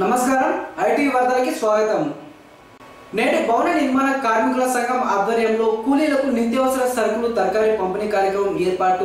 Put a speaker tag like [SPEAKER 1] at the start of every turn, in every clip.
[SPEAKER 1] నమస్కారం ఐటీ వార్తలకి స్వాగతం నేడు భవన నిర్మాణ కార్మికుల సంఘం ఆధ్వర్యంలో కూలీలకు నిత్యావసర సరుకులు తరకారీ పంపిణీ కార్యక్రమం ఏర్పాటు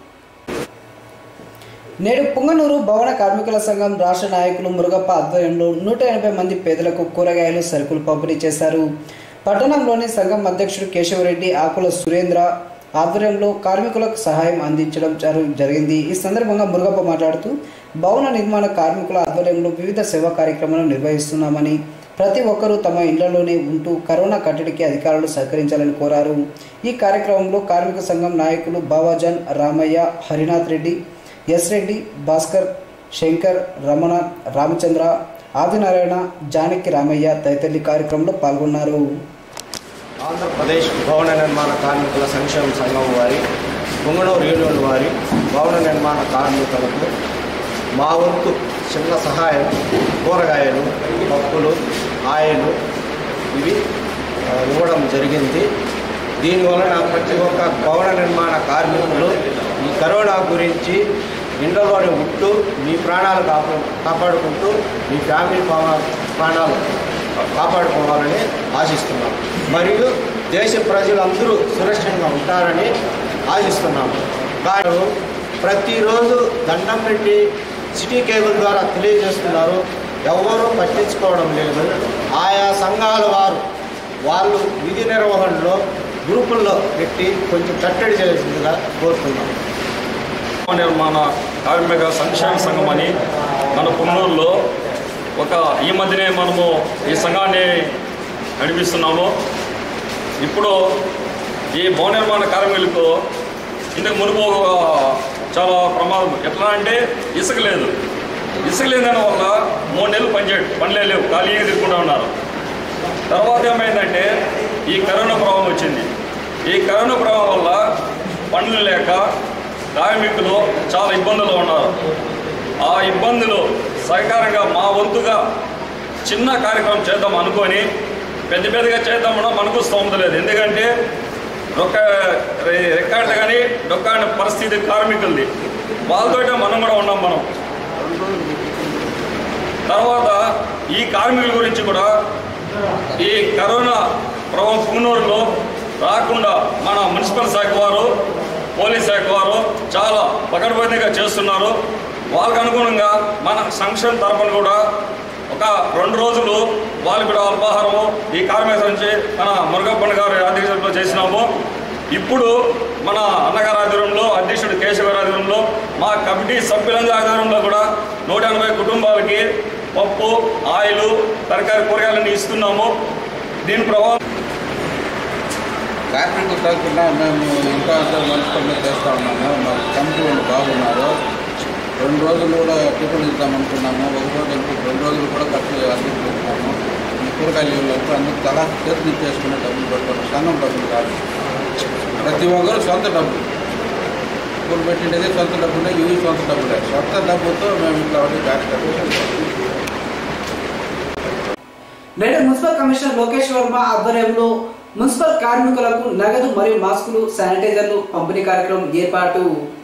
[SPEAKER 1] నేడు పుంగనూరు భవన కార్మికుల సంఘం రాష్ట్ర నాయకులు మురుగప్ప ఆధ్వర్యంలో నూట ఎనభై మంది పేదలకు కూరగాయలు సరుకులు పంపిణీ చేశారు పట్టణంలోని సంఘం అధ్యక్షుడు కేశవరెడ్డి ఆకుల సురేంద్ర ఆధ్వర్యంలో కార్మికులకు సహాయం అందించడం జరు- జరిగింది ఈ సందర్భంగా మురుగప్ప మాట్లాడుతూ భవన నిర్మాణ కార్మికుల ఆధ్వర్యంలో వివిధ సేవా కార్యక్రమాలు నిర్వహిస్తున్నామని ప్రతి ఒక్కరూ తమ ఇళ్లలోనే ఉంటూ కరోనా కట్టడికి అధికారులు సహకరించాలని కోరారు ఈ కార్యక్రమంలో కార్మిక సంఘం నాయకులు బావాజాన్ రామయ్య హరినాథ్ రెడ్డి ఎస్ రెడ్డి భాస్కర్ శంకర్ రమణ రామచంద్ర ఆదినారాయణ జానకి రామయ్య తదితరులు ఈ కార్యక్రమంలో పాల్గొన్నారు
[SPEAKER 2] ఆంధ్రప్రదేశ్ భవన నిర్మాణ కార్మికుల సంక్షేమ సంఘం వారి పొంగనూరు యూనియన్ వారి భవన నిర్మాణ కార్మికులకు మా వంతు చిన్న సహాయం కూరగాయలు పప్పులు ఆయిల్ ఇవి ఆ, ఇవ్వడం జరిగింది దీనివలన ప్రతి ఒక్క భవన నిర్మాణ కార్మికులు ఈ కరోనా గురించి ఇండ్లలోనే ఉంటూ మీ ప్రాణాలు కాపా కాపాడుకుంటూ మీ ఫ్యామిలీ పా- ప్రాణాలు కాపాడుకోవాలని ఆశిస్తున్నాం మరియు దేశ ప్రజలందరూ సురక్షితంగా ఉంటారని ఆశిస్తున్నాము కానీ ప్రతిరోజు దండం పెట్టి సిటీ కేబుల్ ద్వారా తెలియజేస్తున్నారు ఎవరూ పట్టించుకోవడం లేదు ఆయా సంఘాల వారు వాళ్ళు విధి నిర్వహణలో గ్రూపుల్లో పెట్టి కొంచెం కట్టడి చేయాల్సిందిగా కోరుతున్నాం
[SPEAKER 3] భవన నిర్మాణ కార్మిక సంక్షేమ సంఘం అని మన పున్నూరులో ఒక ఈ మధ్యనే మనము ఈ సంఘాన్ని నడిపిస్తున్నాము ఇప్పుడు ఈ భవన నిర్మాణ కార్మికులకు ఇంతకు మునుపు చాలా ప్రమాదం ఎట్లా అంటే ఇసుక లేదు ఇసుక లేదని వల్ల మూడు నెలలు పనిచేయడు పనులే లేవు ఖాళీగా తిరుగుతూ ఉన్నారు తర్వాత ఏమైందంటే ఈ కరోనా ప్రభావం వచ్చింది ఈ కరోనా ప్రభావం వల్ల పనులు లేక కార్మికులు చాలా ఇబ్బందులు ఉన్నారు ఆ ఇబ్బందులు సహకారంగా మా వంతుగా చిన్న కార్యక్రమం చేద్దాం అనుకొని పెద్ద పెద్దగా చేద్దామన్నా మనకు స్తోమత లేదు ఎందుకంటే రొక్క రె- రెక్కాడితే కానీ డొక్కాడిన పరిస్థితి కార్మికులది వాళ్ళతోటే మనం కూడా ఉన్నాం మనం తర్వాత ఈ కార్మికుల గురించి కూడా ఈ కరోనా ప్రభావం పుంగనూరులో రాకుండా మన మున్సిపల్ శాఖ వారు పోలీస్ శాఖ వారు చాలా పకడ్బందీగా చేస్తున్నారు వాళ్ళకు అనుగుణంగా మన సంక్షేమ తరపున కూడా ఒక రెండు రోజులు వాళ్ళు కూడా అల్పాహారము ఈ కార్మిక నుంచి మన మురుగప్పన్ గారి అధ్యక్షతలో చేసినాము ఇప్పుడు మన అన్నగారి ఆధ్వర్యంలో అధ్యక్షుడు కేశవ గారి ఆధ్వర్యంలో మా కమిటీ సభ్యులందరి ఆధ్వర్యంలో కూడా నూట ఎనభై కుటుంబాలకి పప్పు ఆయిల్ తరకారి కూరగాయలన్నీ ఇస్తున్నాము దీని ప్రభావం
[SPEAKER 4] కార్మికుల తరఫున మేము ఇంకా అంతా మంచి పనులు చేస్తూ ఉన్నాము మా కమిటీ వాళ్ళు బాగున్నారు రెండు రోజులు కూడా టిఫిన్ ఇద్దాం అనుకున్నాము ఒక రోజు అనుకో రెండు రోజులు కూడా ఖర్చు అందిస్తున్నాము ఈ కూరగాయలు ఇవ్వలేదు అందరూ తలా చేతి చేసుకునే డబ్బులు పెడతారు సంఘం డబ్బులు కాదు ప్రతి ఒక్కరు సొంత డబ్బులు స్కూల్ పెట్టిండేది సొంత డబ్బులే ఇవి సొంత డబ్బులే సొంత డబ్బుతో మేము ఇట్లా ఉండి కార్యక్రమం చేస్తాం
[SPEAKER 1] నేడు మున్సిపల్ కమిషనర్ లోకేష్ వర్మ ఆధ్వర్యంలో మున్సిపల్ కార్మికులకు నగదు మరియు మాస్కులు శానిటైజర్లు పంపిణీ కార్యక్రమం ఏర్పాటు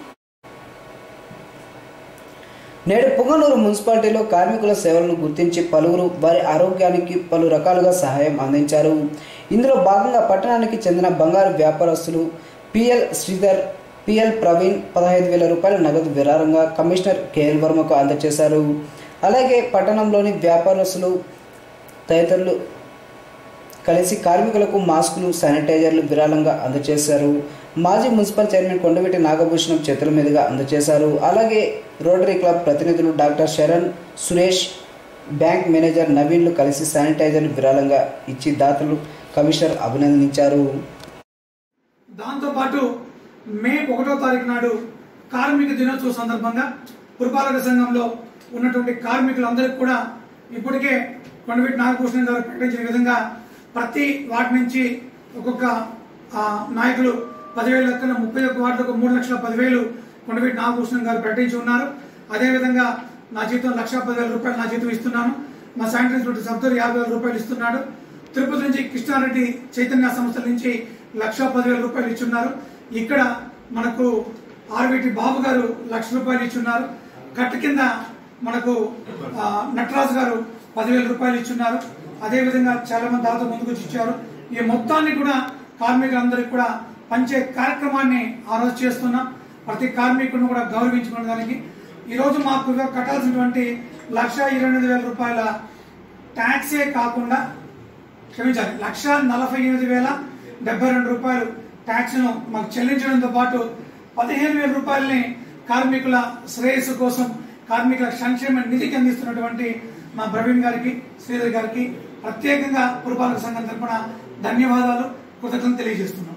[SPEAKER 1] నేడు పుంగనూరు మున్సిపాలిటీలో కార్మికుల సేవలను గుర్తించి పలువురు వారి ఆరోగ్యానికి పలు రకాలుగా సహాయం అందించారు ఇందులో భాగంగా పట్టణానికి చెందిన బంగారు వ్యాపారస్తులు పిఎల్ శ్రీధర్ పిఎల్ ప్రవీణ్ పదహైదు వేల రూపాయల నగదు విరాళంగా కమిషనర్ కేఎల్ వర్మకు అందజేశారు అలాగే పట్టణంలోని వ్యాపారస్తులు తదితరులు కలిసి కార్మికులకు మాస్కులు శానిటైజర్లు విరాళంగా అందజేశారు మాజీ మున్సిపల్ చైర్మన్ కొండవీటి నాగభూషణం చేతుల మీదుగా అందజేశారు అలాగే రోటరీ క్లబ్ ప్రతినిధులు doctor Saran Suresh bank manager నవీన్లు కలిసి శానిటైజర్లు విరాళంగా ఇచ్చి దాతలు కమిషనర్ అభినందించారు
[SPEAKER 5] దాంతోపాటు మే ఒకటో తారీఖు నాడు కార్మిక దినోత్సవ సందర్భంగా పురపాలక సంఘంలో ఉన్నటువంటి కార్మికులందరికీ కూడా ఇప్పటికే కొండవీటి నాగభూషణం గారు ప్రకటించిన విధంగా ప్రతి వార్డు నుంచి ఒక్కొక్క ఆ, నాయకులు పదివేలు లెక్కన ముప్పై ఒక్క వార్డులకు మూడు లక్షల పదివేలు కొండవీటి నాగభూషణం గారు ప్రకటించి ఉన్నారు అదేవిధంగా నా జీతం లక్ష పదివేల రూపాయలు నా జీతం ఇస్తున్నాను మా శానిటైజర్ సబ్దర్ యాభై వేల రూపాయలు ఇస్తున్నాడు తిరుపతి నుంచి కృష్ణారెడ్డి చైతన్య సంస్థల నుంచి లక్ష పదివేల రూపాయలు ఇచ్చున్నారు ఇక్కడ మనకు ఆర్విటి బాబు గారు లక్ష రూపాయలు ఇచ్చున్నారు కట్ట కింద మనకు ఆ, నటరాజు గారు పదివేల రూపాయలు ఇచ్చున్నారు అదేవిధంగా చాలా మంది దాదాపు ముందుకు వచ్చి ఇచ్చారు ఈ మొత్తాన్ని కూడా కార్మికులందరికీ కూడా పంచే కార్యక్రమాన్ని ఆ రోజు చేస్తున్నాం ప్రతి కార్మికుడిని కూడా గౌరవించుకునే దానికి ఈ రోజు మాకు కట్టాల్సినటువంటి లక్ష ఇరవై ఎనిమిది వేల రూపాయల ట్యాక్సే కాకుండా క్షమించాలి లక్ష నలభై ఎనిమిది వేల డెబ్బై రెండు రూపాయలు ట్యాక్స్ను మాకు చెల్లించడంతో పాటు పదిహేను వేల రూపాయలని కార్మికుల శ్రేయస్సు కోసం కార్మికుల సంక్షేమ నిధికి అందిస్తున్నటువంటి మా ప్రవీణ్ గారికి శ్రీధర్ గారికి ప్రత్యేకంగా పురపాలక సంఘం తరపున ధన్యవాదాలు కృతజ్ఞతలు తెలియజేస్తున్నాం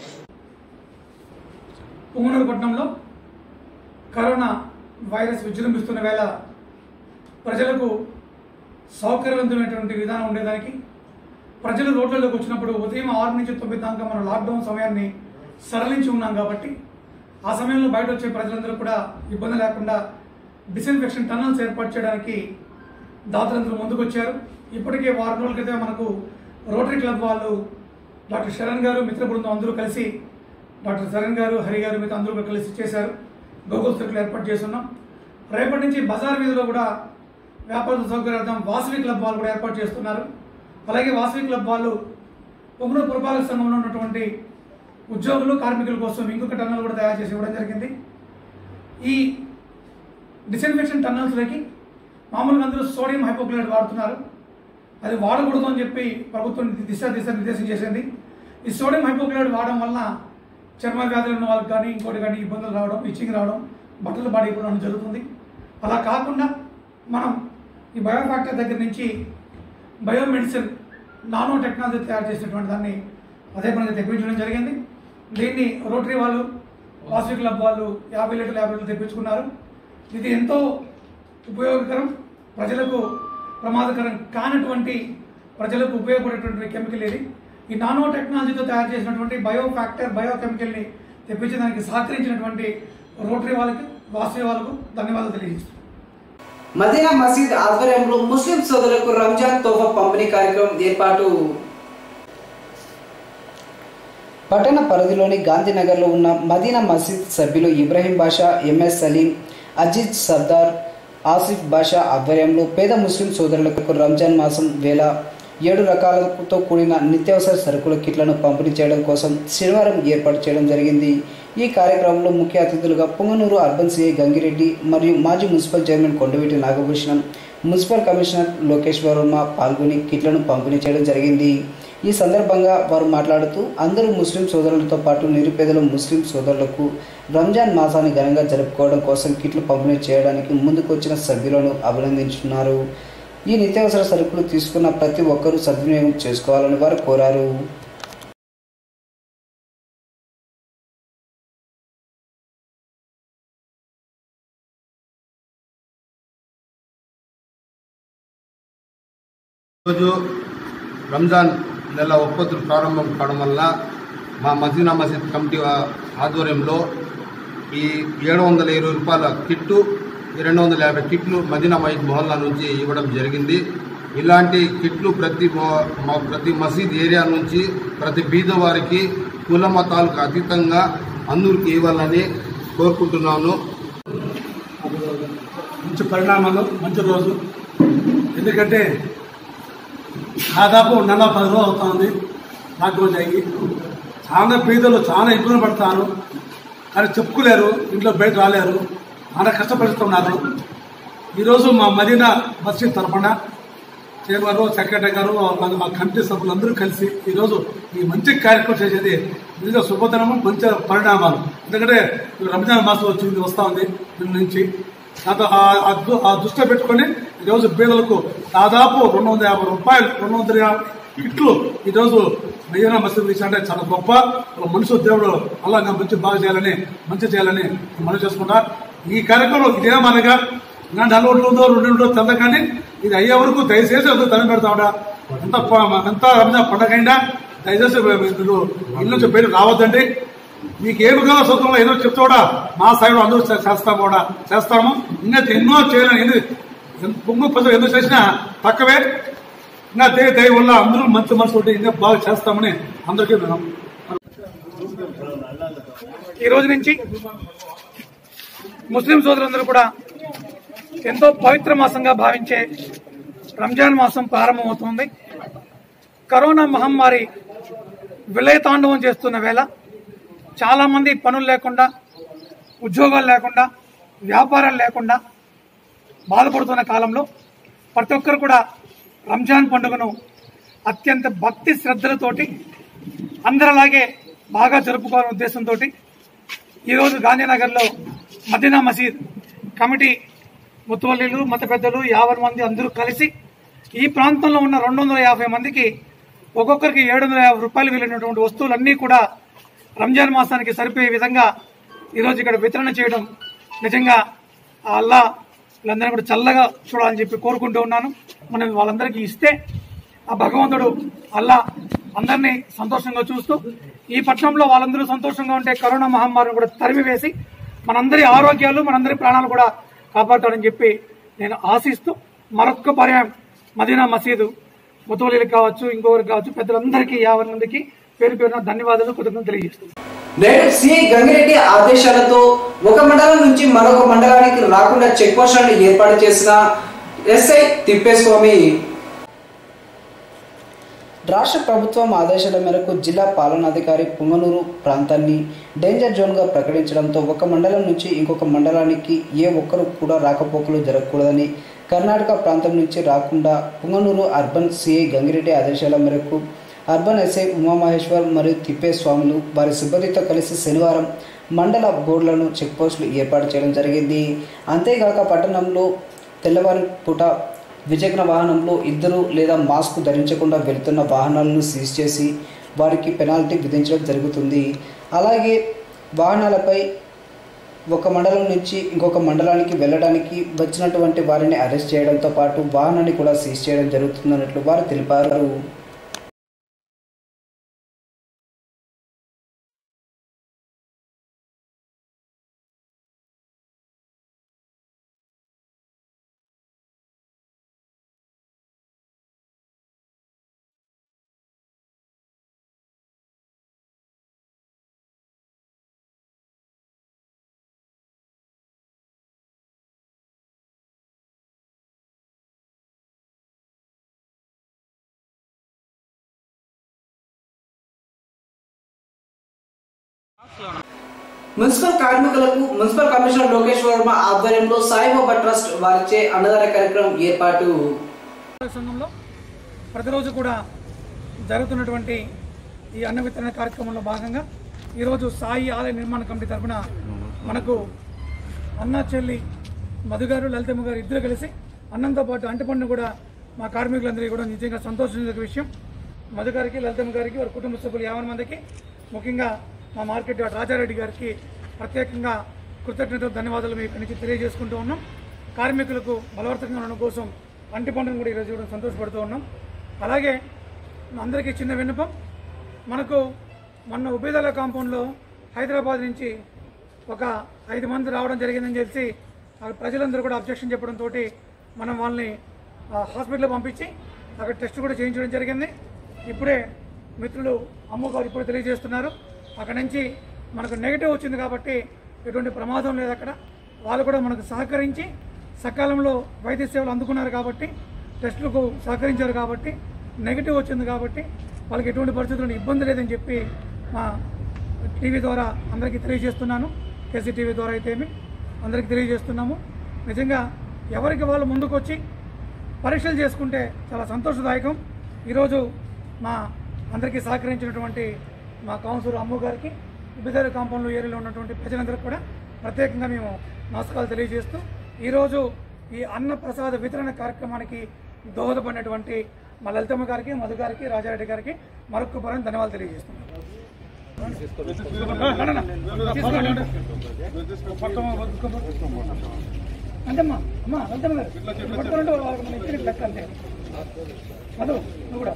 [SPEAKER 5] పుంగనూరు పట్టణంలో కరోనా వైరస్ విజృంభిస్తున్న వేళ ప్రజలకు సౌకర్యవంతమైనటువంటి విధానం ఉండేదానికి ప్రజలు రోడ్లలోకి వచ్చినప్పుడు ఉదయం ఆరు నుంచి తొమ్మిది దాకా మనం లాక్డౌన్ సమయాన్ని సరళించి ఉన్నాం కాబట్టి ఆ సమయంలో బయట వచ్చే ప్రజలందరూ కూడా ఇబ్బంది లేకుండా డిస్ఇన్ఫెక్షన్ టనల్స్ ఏర్పాటు చేయడానికి దాతలందరూ ముందుకు వచ్చారు ఇప్పటికే వారం రోజుల క్రితం మనకు రోటరీ క్లబ్ వాళ్ళు డాక్టర్ శరణ్ గారు మిత్ర బృందం అందరూ కలిసి డాక్టర్ శరణ్ గారు హరి గారు మిగతా అందరూ కూడా కలిసి చేశారు గోకుల్ సర్కిల్ ఏర్పాటు చేస్తున్నాం రేపటి నుంచి బజార్ వీధిలో కూడా వ్యాపార సౌకర్యార్థం వాసవి క్లబ్ వాళ్ళు కూడా ఏర్పాటు చేస్తున్నారు అలాగే వాసవి క్లబ్ వాళ్ళు పొంగనూరు పురపాలక సంఘంలో ఉన్నటువంటి ఉద్యోగులు కార్మికుల కోసం ఇంకొక టన్నల్ కూడా తయారు చేసి ఇవ్వడం జరిగింది ఈ డిస్ఇన్ఫెక్షన్ టన్నల్స్లోకి మామూలుగా అందరూ సోడియం హైపోక్లైడ్ వాడుతున్నారు అది వాడకూడదు అని చెప్పి ప్రభుత్వం దిశ దిశ నిర్దేశం చేసింది ఈ సోడియం హైపోక్లైడ్ వాడడం వలన చర్మ వ్యాధులు ఉన్న వాళ్ళకి కానీ ఇంకోటి కానీ ఇబ్బందులు రావడం ఇచ్చింగ్ రావడం బట్టలు పాడైపోవడం జరుగుతుంది అలా కాకుండా మనం ఈ బయోఫ్యాక్టర్ దగ్గర నుంచి బయోమెడిసిన్ నానో టెక్నాలజీ తయారు చేసినటువంటి దాన్ని అదే పనిగా తెప్పించడం జరిగింది దీన్ని రోటరీ వాళ్ళు వాసవి క్లబ్ వాళ్ళు యాభై లీటర్ల యాభై లీటర్లు తెప్పించుకున్నారు ఇది ఎంతో ఉపయోగకరం ప్రజలకు ప్రమాదకరం కానటువంటి ప్రజలకు ఉపయోగపడేటువంటి కెమికల్ ఇది ఈ నానో టెక్నాలజీతో తయారు చేసినటువంటి బయో ఫ్యాక్టర్ బయో కెమికల్ని తెప్పించడానికి సహకరించినటువంటి రోటరీ వాళ్ళకి వాసవి వాళ్ళకు ధన్యవాదాలు తెలియజేస్తున్నాను
[SPEAKER 1] మదీనా మసీద్ ఆధ్వర్యంలో ముస్లిం సోదరులకు రంజాన్ తోఫా పంపిణీ కార్యక్రమం ఏర్పాటు పట్టణ పరిధిలోని గాంధీనగర్లో ఉన్న మదీనా మసీద్ సభ్యులు ఇబ్రహీం బాషా ఎంఎస్ సలీం అజిత్ సర్దార్ ఆసిఫ్ బాషా ఆధ్వర్యంలో పేద ముస్లిం సోదరులకు రంజాన్ మాసం వేళ ఏడు రకాలతో కూడిన నిత్యావసర సరుకుల కిట్లను పంపిణీ చేయడం కోసం శనివారం ఏర్పాటు చేయడం జరిగింది ఈ కార్యక్రమంలో ముఖ్య అతిథులుగా పొంగనూరు అర్బన్ సిఐ గంగిరెడ్డి మరియు మాజీ municipal chairman Kondaveeti Nagabhushanam municipal commissioner Lokesh Varma పాల్గొని కిట్లను పంపిణీ చేయడం జరిగింది ఈ సందర్భంగా వారు మాట్లాడుతూ అందరూ ముస్లిం సోదరులతో పాటు నిరుపేదలు ముస్లిం సోదరులకు రంజాన్ మాసాన్ని ఘనంగా జరుపుకోవడం కోసం కిట్లు పంపిణీ చేయడానికి ముందుకొచ్చిన సభ్యులను అభినందించున్నారు ఈ నిత్యావసర సరుకులు తీసుకున్న ప్రతి ఒక్కరూ సద్వినియోగం చేసుకోవాలని వారు కోరారు
[SPEAKER 6] ఈరోజు రంజాన్ నెల ఒప్పతులు ప్రారంభం కావడం వల్ల మా మదీనా మసీద్ కమిటీ ఆ- ఆధ్వర్యంలో ఈ ఏడు వందల ఇరవై రూపాయల కిట్టు ఈ రెండు వందల యాభై కిట్లు మదీనా మసీద్ మొహల్లా నుంచి ఇవ్వడం జరిగింది ఇలాంటి కిట్లు ప్రతి మొ- మా ప్రతి మసీద్ ఏరియా నుంచి ప్రతి బీద వారికి కుల మతాలకు అతీతంగా అందరికి ఇవ్వాలని కోరుకుంటున్నాను
[SPEAKER 7] మంచి పరిణామాలు మంచి రోజు ఎందుకంటే దాదాపు నెల పది రోజులు అవుతుంది లాక్డౌన్ అయ్యి చాలా పేదలు చాలా ఇబ్బంది పడతారు కానీ చెప్పుకోలేరు ఇంట్లో బయట రాలేరు చాలా కష్టపడుతున్నారు ఈరోజు మా మదీనా మసీద్ తరఫున చైర్మన్ సెక్రటరీ గారు మా మా కమిటీ సభ్యులందరూ కలిసి ఈరోజు ఈ మంచి కార్యక్రమం చేసేది నిజంగా శుభతనము మంచి పరిణామాలు ఎందుకంటే ఈ రంజాన్ మాసం వచ్చింది వస్తా ఉంది దీని నుంచి దాంతో ఆ- ఆ దు- ఆ దృష్టిలో పెట్టుకొని ఈరోజు పేదలకు దాదాపు రెండు వందల యాభై రూపాయలు రెండు వందల యాభై ఇట్లు ఈరోజు మదీనా మసీద్ నుంచి అంటే చాలా గొప్ప ఒక మనుషులు దేవుడు అలా ఇంకా మంచి బాగా చేయాలని మంచి చేయాలని మనం చేసుకుంటా ఈ కార్యక్రమం ఇదేమనగా ఇంకా నలుగురు ఉందో రెండు ఉందో తెల్ల కానీ ఇది అయ్యే వరకు దయచేసి అందరూ దండం పెడతాడా ఎంత ప- ఎంత రంజాన్ పండగ అయినా దయచేసి మీరు ఇల్లు నుంచి బయట రావద్దండి మీకు ఏమి కదా సొంతంలో ఏదో చెప్తాడా మా సైడ్ అందరూ చే- చేస్తాం కూడా చేస్తాము ఇంకా ఎన్నో చేయాలని ఎన్ని పొంగు పదవి ఎందుకు చేసినా తక్కువే ఇంకా దయ దయ వల్ల అందరూ మంచి మనసు ఉంటే ఇంకా బాగా చేస్తామని అందరికీ మేము
[SPEAKER 5] ఈ రోజు నుంచి ముస్లిం సోదరులందరూ కూడా ఎంతో పవిత్ర మాసంగా భావించే రంజాన్ మాసం ప్రారంభమవుతుంది కరోనా మహమ్మారి విలయతాండవం చేస్తున్న వేళ చాలా మంది పనులు లేకుండా ఉద్యోగాలు లేకుండా వ్యాపారాలు లేకుండా బాధపడుతున్న కాలంలో ప్రతి ఒక్కరు కూడా రంజాన్ పండుగను అత్యంత భక్తి శ్రద్ధలతోటి అందరిలాగే బాగా జరుపుకోవాలనే ఉద్దేశంతో ఈరోజు గాంధీనగర్లో మదీనా మసీద్ కమిటీ ముత్తువల్లీలు మత పెద్దలు యాభై మంది అందరూ కలిసి ఈ ప్రాంతంలో ఉన్న రెండు వందల యాభై మందికి ఒక్కొక్కరికి ఏడు వందల యాభై రూపాయలు వెళ్ళినటువంటి వస్తువులన్నీ కూడా రంజాన్ మాసానికి సరిపోయే విధంగా ఈరోజు ఇక్కడ వితరణ చేయడం నిజంగా ఆ అల్లా వీళ్ళందరినీ కూడా చల్లగా చూడాలని చెప్పి కోరుకుంటూ ఉన్నాను మనం వాళ్ళందరికీ ఇస్తే ఆ భగవంతుడు అల్లా అందరినీ సంతోషంగా చూస్తూ ఈ పట్టణంలో వాళ్ళందరూ సంతోషంగా ఉంటే కరోనా మహమ్మారిని కూడా తరిమివేసి మనందరి ఆరోగ్యాలు మనందరి ప్రాణాలు కూడా కాపాడతాడని చెప్పి నేను ఆశిస్తూ మరొక్క పర్యాయం మదీనా మసీదు ముతవలీలకు కావచ్చు ఇంకొకరికి కావచ్చు పెద్దలందరికీ యాభై మందికి పేరు పేరున ధన్యవాదాలు కృతజ్ఞతలు తెలియజేస్తున్నాను
[SPEAKER 1] నేడు సిఐ గంగిరెడ్డి ఆదేశాలతో ఒక మండలం నుంచి మరొక మండలానికి రాకుండా చెక్ పోస్టులను ఏర్పాటు చేసిన ఎస్ఐ తిప్పేస్వామి రాష్ట్ర ప్రభుత్వం ఆదేశాల మేరకు జిల్లా పాలనాధికారి పుంగనూరు ప్రాంతాన్ని డేంజర్ జోన్గా ప్రకటించడంతో ఒక మండలం నుంచి ఇంకొక మండలానికి ఏ ఒక్కరు కూడా రాకపోకలు జరగకూడదని కర్ణాటక ప్రాంతం నుంచి రాకుండా పుంగనూరు అర్బన్ సిఐ గంగిరెడ్డి ఆదేశాల మేరకు అర్బన్ ఎస్ఐ ఉమామహేశ్వర్ మరియు తిప్పేస్వాములు వారి సిబ్బందితో కలిసి శనివారం మండల బోర్డులను చెక్పోస్టులు ఏర్పాటు చేయడం జరిగింది అంతేగాక పట్టణంలో తెల్లవారి పూట ద్విచక్ర వాహనంలో ఇద్దరు లేదా మాస్క్ ధరించకుండా వెళ్తున్న వాహనాలను సీజ్ చేసి వారికి పెనాల్టీ విధించడం జరుగుతుంది అలాగే వాహనాలపై ఒక మండలం నుంచి ఇంకొక మండలానికి వెళ్ళడానికి వచ్చినటువంటి వారిని అరెస్ట్ చేయడంతో పాటు వాహనాన్ని కూడా సీజ్ చేయడం జరుగుతుందన్నట్లు వారు తెలిపారు మున్సిపల్ కార్మికులకు మున్సిపల్ కమిషనర్ లోకేష్ వర్మ ఆధ్వర్యంలో సాయిబాబా ట్రస్ట్ వారిచే అన్నదాన కార్యక్రమం ఏర్పాటు
[SPEAKER 5] సంఘంలో ప్రతిరోజు కూడా జరుగుతున్నటువంటి ఈ అన్న వితరణ కార్యక్రమంలో భాగంగా ఈరోజు సాయి ఆలయ నిర్మాణ కమిటీ తరఫున మనకు అన్న చెల్లి మధు గారు లలితమ్మ గారు ఇద్దరు కలిసి అన్నంతో పాటు అంటిపండును కూడా మా కార్మికులందరికీ కూడా నిజంగా సంతోషించే విషయం మధు గారికి లలితమ్మ గారికి వారి కుటుంబ సభ్యులు యాభై మందికి ముఖ్యంగా మా మార్కెట్ యార్డ్ రాజారెడ్డి గారికి ప్రత్యేకంగా కృతజ్ఞతలు ధన్యవాదాలు మీ నుంచి తెలియజేసుకుంటూ ఉన్నాం కార్మికులకు బలవర్తకంగా ఉండడం కోసం అంటి పండుగను కూడా ఈరోజు కూడా సంతోషపడుతూ ఉన్నాం అలాగే అందరికీ చిన్న విన్నపం మనకు మొన్న ఉబేదాల కాంపౌండ్లో హైదరాబాద్ నుంచి ఒక ఐదు మంది రావడం జరిగిందని తెలిసి ఆ ప్రజలందరూ కూడా అబ్జెక్షన్ చెప్పడంతో మనం వాళ్ళని ఆ, హాస్పిటల్ పంపించి అక్కడ టెస్ట్ కూడా చేయించడం జరిగింది ఇప్పుడే మిత్రులు అమ్మగారు ఇప్పుడు తెలియజేస్తున్నారు అక్కడ నుంచి మనకు నెగిటివ్ వచ్చింది కాబట్టి ఎటువంటి ప్రమాదం లేదు అక్కడ వాళ్ళు కూడా మనకు సహకరించి సకాలంలో వైద్య సేవలు అందుకున్నారు కాబట్టి టెస్టులకు సహకరించారు కాబట్టి నెగిటివ్ వచ్చింది కాబట్టి వాళ్ళకి ఎటువంటి పరిస్థితుల్లో ఇబ్బంది లేదని చెప్పి మా టీవీ ద్వారా అందరికీ తెలియజేస్తున్నాను కేసీ టీవీ ద్వారా అయితేమి అందరికీ తెలియజేస్తున్నాము నిజంగా ఎవరికి వాళ్ళు ముందుకు వచ్చి పరీక్షలు చేసుకుంటే చాలా సంతోషదాయకం ఈరోజు మా అందరికీ సహకరించినటువంటి మా కౌన్సిలర్ అమ్ము గారికి బిదర్ కాంపౌండ్ ఏరియాలో ఉన్నటువంటి ప్రజలందరికీ కూడా ప్రత్యేకంగా మేము నమస్కారాలు తెలియజేస్తూ ఈరోజు ఈ అన్న ప్రసాద వితరణ కార్యక్రమానికి దోహదపడినటువంటి మా లలితమ్మ గారికి మధు గారికి రాజారెడ్డి గారికి మరొక పరం ధన్యవాదాలు తెలియజేస్తున్నాను అంతమ్మా అమ్మా లలితమ్మ గారు పట్టుకుంటే వాళ్ళకి మనం ఇచ్చిన లెక్క అంతే మధు నువ్వు కూడా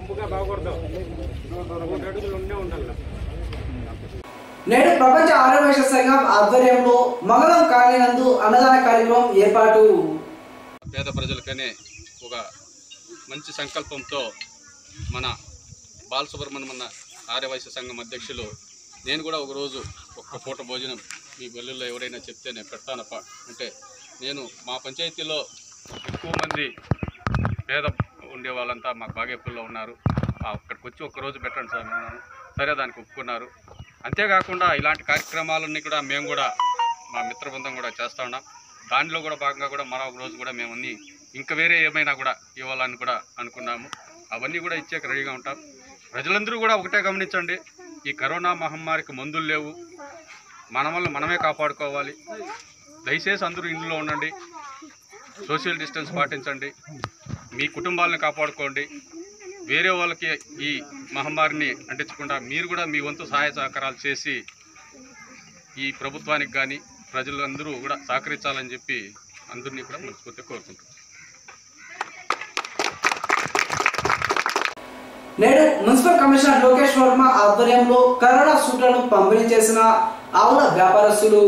[SPEAKER 1] నేడు ప్రపంచ ఆరోగ్య సంఘం ఆధ్వర్యంలో మంగళం కాలనీ నందు అన్నదాన కార్యక్రమం ఏర్పాటు
[SPEAKER 8] పేద ప్రజలకనే ఒక మంచి సంకల్పంతో మన బాలసుబ్రహ్మణ్యం ఆర్యవైశ్య సంఘం అధ్యక్షులు నేను కూడా ఒకరోజు ఒక్క పూట భోజనం మీ వెల్లుల్లో ఎవరైనా చెప్తే నేను పెడతానప్ప అంటే నేను మా పంచాయతీలో ఎక్కువ మంది పేద ఉండే వాళ్ళంతా మాకు బాగేపల్లిలో ఉన్నారు ఆ, అక్కడికి వచ్చి ఒక్కరోజు పెట్టండి సార్ అన్నాను సరే దానికి ఒప్పుకున్నారు అంతేకాకుండా ఇలాంటి కార్యక్రమాలన్నీ కూడా మేము కూడా మా మిత్ర బృందం కూడా చేస్తూ ఉన్నాం దానిలో కూడా భాగంగా కూడా మరో ఒక రోజు కూడా మేము అన్ని ఇంకా వేరే ఏమైనా కూడా ఇవ్వాలని కూడా అనుకున్నాము అవన్నీ కూడా ఇచ్చేకి రెడీగా ఉంటాం ప్రజలందరూ కూడా ఒకటే గమనించండి ఈ కరోనా మహమ్మారికి మందులు లేవు మన వల్ల మనమే కాపాడుకోవాలి దయచేసి అందరూ ఇంట్లో ఉండండి సోషల్ డిస్టెన్స్ పాటించండి మీ కుటుంబాలను కాపాడుకోండి వేరే వాళ్ళకి ఈ మహమ్మారిని అంటించకుండా మీరు కూడా మీ వంతు సహాయ సహకారాలు చేసి ఈ ప్రభుత్వానికి కానీ ప్రజలందరూ కూడా సహకరించాలని చెప్పి అందరినీ కూడా మనస్ఫూర్తిగా కోరుకుంటున్నాను
[SPEAKER 1] నేడు మున్సిపల్ కమిషనర్ లోకేష్ వర్మ ఆధ్వర్యంలో కరోనా సూట్లను పంపిణీ చేసిన ఆవుల వ్యాపారస్తులు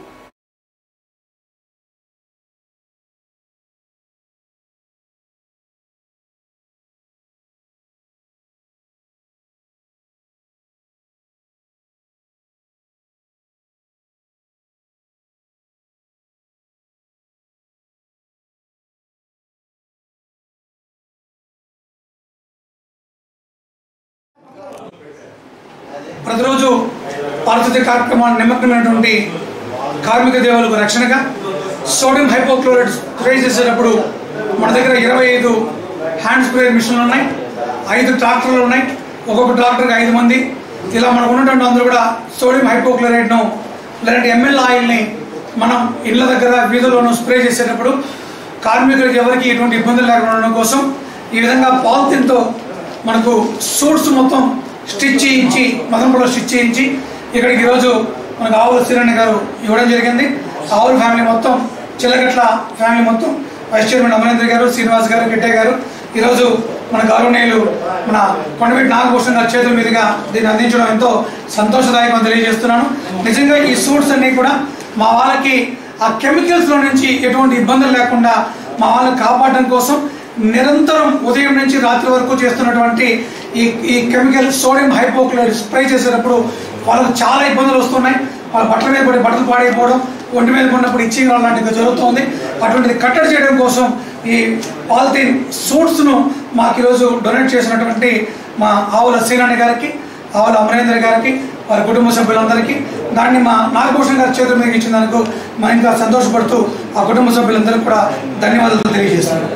[SPEAKER 5] ప్రతిరోజు పారిశుద్ధ్య కార్యక్రమాన్ని నిమగ్నమైనటువంటి కార్మిక దేవులకు రక్షణగా సోడియం హైపోక్లోరైడ్ స్ప్రే చేసేటప్పుడు మన దగ్గర ఇరవై ఐదు హ్యాండ్ స్ప్రే మిషన్లు ఉన్నాయి ఐదు ట్రాక్టర్లు ఉన్నాయి ఒక్కొక్క ట్రాక్టర్కి ఐదు మంది ఇలా మనకు ఉన్నటువంటి అందరూ కూడా సోడియం హైపోక్లోరైడ్ను లేదంటే ఎంఎల్ ఆయిల్ని మనం ఇళ్ళ దగ్గర వీధుల్లోనూ స్ప్రే చేసేటప్పుడు కార్మికులకు ఎవరికి ఎటువంటి ఇబ్బందులు లేకుండా ఉండడం కోసం ఈ విధంగా పాలిథిన్తో మనకు సూట్స్ మొత్తం స్టిచ్ చేయించి మదంపులో స్టిచ్ చేయించి ఇక్కడికి ఈరోజు మనకు ఆవుల శ్రీరణి గారు ఇవ్వడం జరిగింది ఆవుల ఫ్యామిలీ మొత్తం చిల్లగట్ల ఫ్యామిలీ మొత్తం వైస్ చైర్మన్ అమరేంద్ర గారు శ్రీనివాస్ గారు గిడ్డే గారు ఈరోజు మన గౌరవనీయులు మన కొండవీటి నాగభూషణ్ గారి చేతుల మీదుగా దీన్ని అందించడం ఎంతో సంతోషదాయకం తెలియజేస్తున్నాను నిజంగా ఈ సూట్స్ అన్నీ కూడా మా వాళ్ళకి ఆ కెమికల్స్లో నుంచి ఎటువంటి ఇబ్బందులు లేకుండా మా వాళ్ళని కాపాడడం కోసం నిరంతరం ఉదయం నుంచి రాత్రి వరకు చేస్తున్నటువంటి ఈ ఈ కెమికల్ సోడియం హైపోక్లోరైడ్ స్ప్రే చేసేటప్పుడు వాళ్ళకు చాలా ఇబ్బందులు వస్తున్నాయి వాళ్ళ బట్టల మీద పడి బట్టలు పాడైపోవడం ఒంటి మీద పడినప్పుడు ఇచ్చింగ్ లాంటివి జరుగుతుంది అటువంటిది కట్టడి చేయడం కోసం ఈ పాలిథీన్ సూట్స్ను మాకు ఈరోజు డొనేట్ చేసినటువంటి మా ఆవుల శ్రీరాణి గారికి ఆవుల అమరేంద్ర గారికి వారి కుటుంబ సభ్యులందరికీ దాన్ని మా నాగభూషణ్ గారి చేతుల మీద ఇచ్చినందుకు మా ఇంకా సంతోషపడుతూ ఆ కుటుంబ సభ్యులందరికీ కూడా ధన్యవాదాలు తెలియజేస్తున్నాను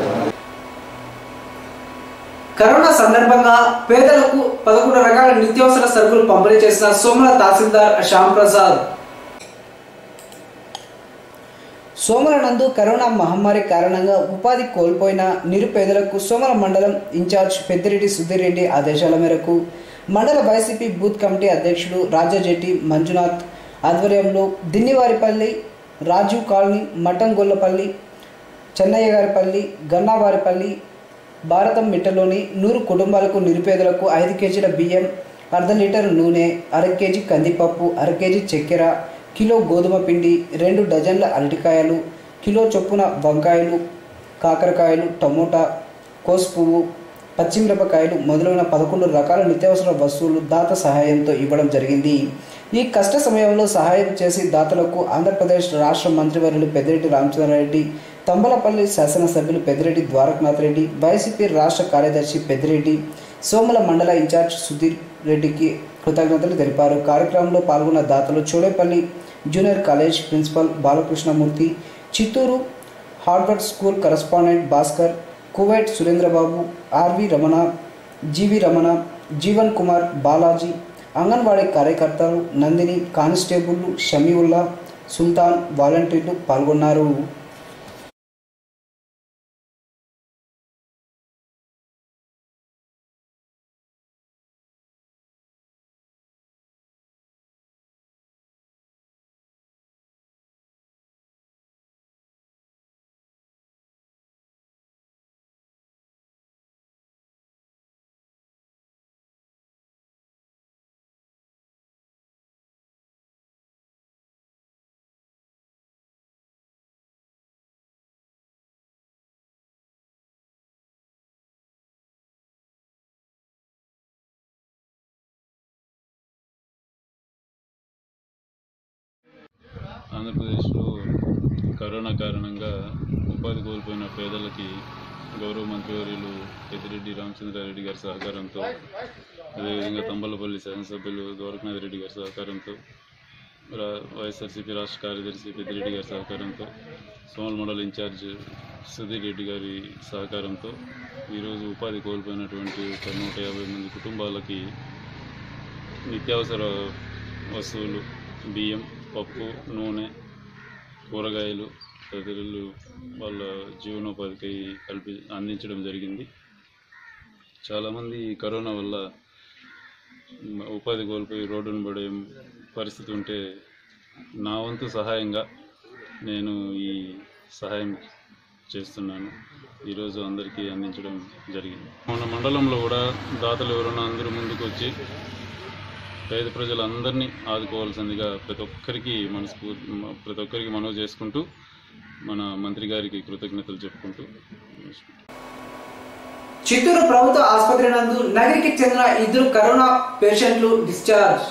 [SPEAKER 1] కరోనా సందర్భంగా పేదలకు పదకొండు రకాల నిత్యావసర సరుకులు పంపిణీ చేసిన సోమల తహసీల్దార్ శ్యామ్ ప్రసాద్ సోమల నందు కరోనా మహమ్మారి కారణంగా ఉపాధి కోల్పోయిన నిరుపేదలకు సోమల మండలం ఇన్ఛార్జ్ పెద్దిరెడ్డి సుధీర్ రెడ్డి ఆదేశాల మేరకు మండల వైసీపీ బూత్ కమిటీ అధ్యక్షుడు రాజాజెట్టి మంజునాథ్ ఆధ్వర్యంలో దిన్నివారిపల్లి రాజీవ్ కాలనీ మఠంగొల్లపల్లి చెన్నయ్యగారిపల్లి గన్నావారిపల్లి భారతం మిట్టలోని నూరు కుటుంబాలకు నిరుపేదలకు ఐదు కేజీల బియ్యం అర్ధ లీటర్ నూనె అర కేజీ కందిపప్పు అర కేజీ చక్కెర కిలో గోధుమ పిండి రెండు డజన్ల అరటికాయలు కిలో చొప్పున వంకాయలు కాకరకాయలు టమోటా కోసు పువ్వు పచ్చిమిరపకాయలు మొదలైన పదకొండు రకాల నిత్యావసర వస్తువులు దాత సహాయంతో ఇవ్వడం జరిగింది ఈ కష్ట సమయంలో సహాయం చేసి దాతలకు ఆంధ్రప్రదేశ్ రాష్ట్ర మంత్రివర్యులు పెద్దిరెడ్డి రామచంద్రారెడ్డి తంబలపల్లి శాసనసభ్యులు పెద్దిరెడ్డి ద్వారకనాథ్ రెడ్డి వైసీపీ రాష్ట్ర కార్యదర్శి పెద్దిరెడ్డి సోమల మండల ఇన్ఛార్జ్ సుధీర్ రెడ్డికి కృతజ్ఞతలు తెలిపారు కార్యక్రమంలో పాల్గొన్న దాతలు Chodepalli junior college principal Balakrishnamurthy Chittoor Harvard school correspondent Bhaskar Kuwait Surendrababu R V Ramana G V Ramana Jeevan Kumar Balaji anganwadi కార్యకర్తలు నందిని కానిస్టేబుళ్లు షమీవుల్లా సుల్తాన్ వాలంటీర్లు పాల్గొన్నారు
[SPEAKER 9] ఆంధ్రప్రదేశ్లో కరోనా కారణంగా ఉపాధి కోల్పోయిన పేదలకి గౌరవ మంత్రివర్యులు పెద్దిరెడ్డి రామచంద్రారెడ్డి గారి సహకారంతో అదేవిధంగా తంబలపల్లి శాసనసభ్యులు గోరఖనాథ్ రెడ్డి గారి సహకారంతో రా వైఎస్ఆర్సీపీ రాష్ట్ర కార్యదర్శి పెద్దిరెడ్డి గారి సహకారంతో సోమల్ మండల్ ఇన్ఛార్జ్ సుధీర్ రెడ్డి గారి సహకారంతో ఈరోజు ఉపాధి కోల్పోయినటువంటి ఒక నూట యాభై మంది కుటుంబాలకి నిత్యావసర వస్తువులు బియ్యం పప్పు నూనె కూరగాయలు తదితరులు వాళ్ళ జీవనోపాధికి కల్పి అందించడం జరిగింది చాలామంది ఈ కరోనా వల్ల మ- ఉపాధి కోల్పోయి రోడ్డును పడే పరిస్థితి ఉంటే నా వంతు సహాయంగా నేను ఈ సహాయం చేస్తున్నాను ఈరోజు అందరికీ అందించడం జరిగింది మన మండలంలో కూడా దాతలు ఎవరైనా అందరూ ముందుకు వచ్చి పేద ప్రజలందరినీ ఆదుకోవాల్సిందిగా ప్రతి ఒక్కరికి మనస్ఫూర్తి ప్రతి ఒక్కరికి మనవి చేసుకుంటూ మన మంత్రి గారికి కృతజ్ఞతలు చెప్పుకుంటూ
[SPEAKER 1] చిత్తూరు ప్రభుత్వ ఆసుపత్రి నందు నగరికి చెందిన ఇద్దరు కరోనా పేషెంట్లు డిశ్చార్జ్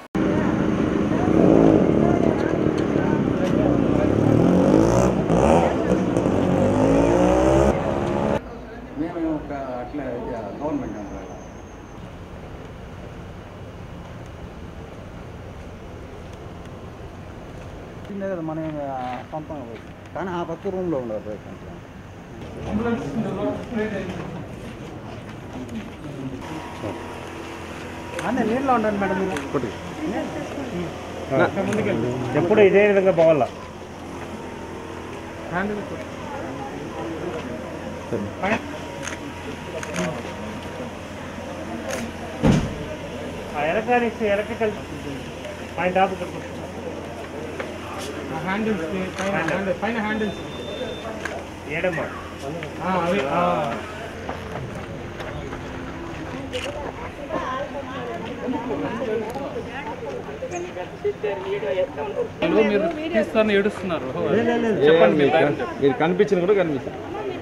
[SPEAKER 4] మేము ఒక అట్లా ఇది గవర్నమెంట్ ఎంప్లాయీ కదా మనం సొంతంగా పోయి కానీ ఆ పక్క రూమ్లో ఉండదు పేషెంట్ అన్నీ నీళ్ళలో ఉండండి మేడం మీరు
[SPEAKER 10] ఎప్పుడు ఇదే విధంగా పోవాలా ఆ electronics electrical point of
[SPEAKER 11] handles పైన హ్యాండిల్ పైన హ్యాండిల్స్
[SPEAKER 10] ఏడమ్మా
[SPEAKER 11] అవి మీరు తీస్తాను ఏడుస్తున్నారు చెప్పండి మీరు ధైర్యం చెప్పండి.
[SPEAKER 10] మీరు కనిపించిన కూడా కనిపిస్తుంది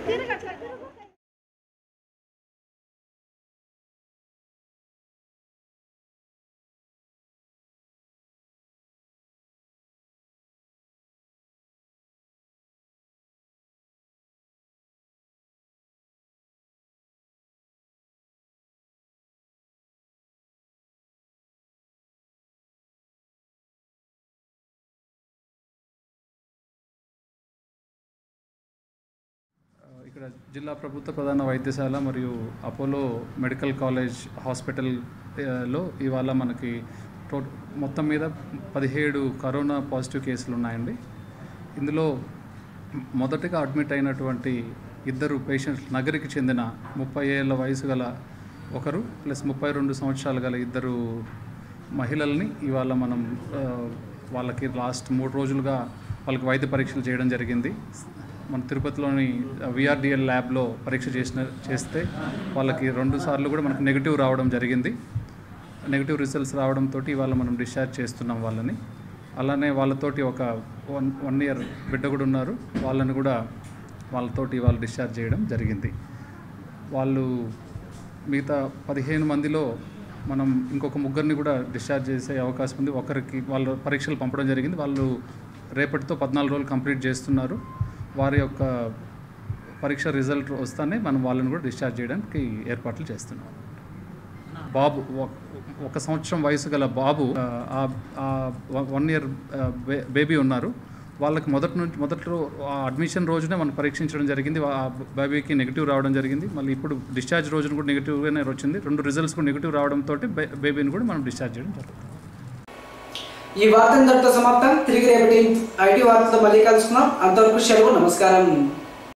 [SPEAKER 11] ఇక్కడ జిల్లా ప్రభుత్వ ప్రధాన వైద్యశాల మరియు అపోలో మెడికల్ కాలేజ్ హాస్పిటల్ ఆ, లో ఇవాళ మనకి టో మొత్తం మీద పదిహేడు కరోనా పాజిటివ్ కేసులు ఉన్నాయండి ఇందులో మొదటగా అడ్మిట్ అయినటువంటి ఇద్దరు పేషెంట్స్ నగరికి చెందిన ముప్పై ఏళ్ళ వయసు గల ఒకరు ప్లస్ ముప్పై రెండు సంవత్సరాలు గల ఇద్దరు మహిళల్ని ఇవాళ మనం ఆ, వాళ్ళకి లాస్ట్ మూడు రోజులుగా వాళ్ళకి వైద్య పరీక్షలు చేయడం జరిగింది మన తిరుపతిలోని విఆర్డిఎల్ ల్యాబ్లో పరీక్ష చేసిన చేస్తే వాళ్ళకి రెండు సార్లు కూడా మనకు నెగిటివ్ రావడం జరిగింది నెగిటివ్ రిజల్ట్స్ రావడంతో ఇవాళ మనం డిశ్చార్జ్ చేస్తున్నాం వాళ్ళని అలానే వాళ్ళతోటి ఒక వన్ వన్ ఇయర్ బిడ్డ కూడా ఉన్నారు వాళ్ళని కూడా వాళ్ళతోటి ఇవాళ డిశ్చార్జ్ చేయడం జరిగింది వాళ్ళు మిగతా పదిహేను మందిలో మనం ఇంకొక ముగ్గురిని కూడా డిశ్చార్జ్ చేసే అవకాశం ఉంది ఒకరికి వాళ్ళు పరీక్షలు పంపడం జరిగింది వాళ్ళు రేపటితో పద్నాలుగు రోజులు కంప్లీట్ చేస్తున్నారు వారి యొక్క పరీక్ష రిజల్ట్ వస్తానే మనం వాళ్ళని కూడా డిశ్చార్జ్ చేయడానికి ఏర్పాట్లు చేస్తున్నాం బాబు ఒక- ఒక సంవత్సరం వయసు గల బాబు ఆ, ఆ వన్ ఇయర్ బేబీ ఉన్నారు వాళ్ళకి మొదటి నుంచి మొదట్లో ఆ అడ్మిషన్ రోజునే మనం పరీక్షించడం జరిగింది ఆ బేబీకి నెగిటివ్ రావడం జరిగింది మళ్ళీ ఇప్పుడు డిశ్చార్జ్ రోజున కూడా నెగిటివ్గానే వచ్చింది రెండు రిజల్ట్స్ కూడా నెగిటివ్ రావడంతో బేబీని కూడా మనం డిశ్చార్జ్ చేయడం జరుగుతుంది
[SPEAKER 1] ఈ వార్త ఇంతటితో సమాప్తం తిరిగి రేపటి ఐటీ వార్తతో మళ్ళీ కలుసుకుందాం అంతవరకు సెలవు నమస్కారం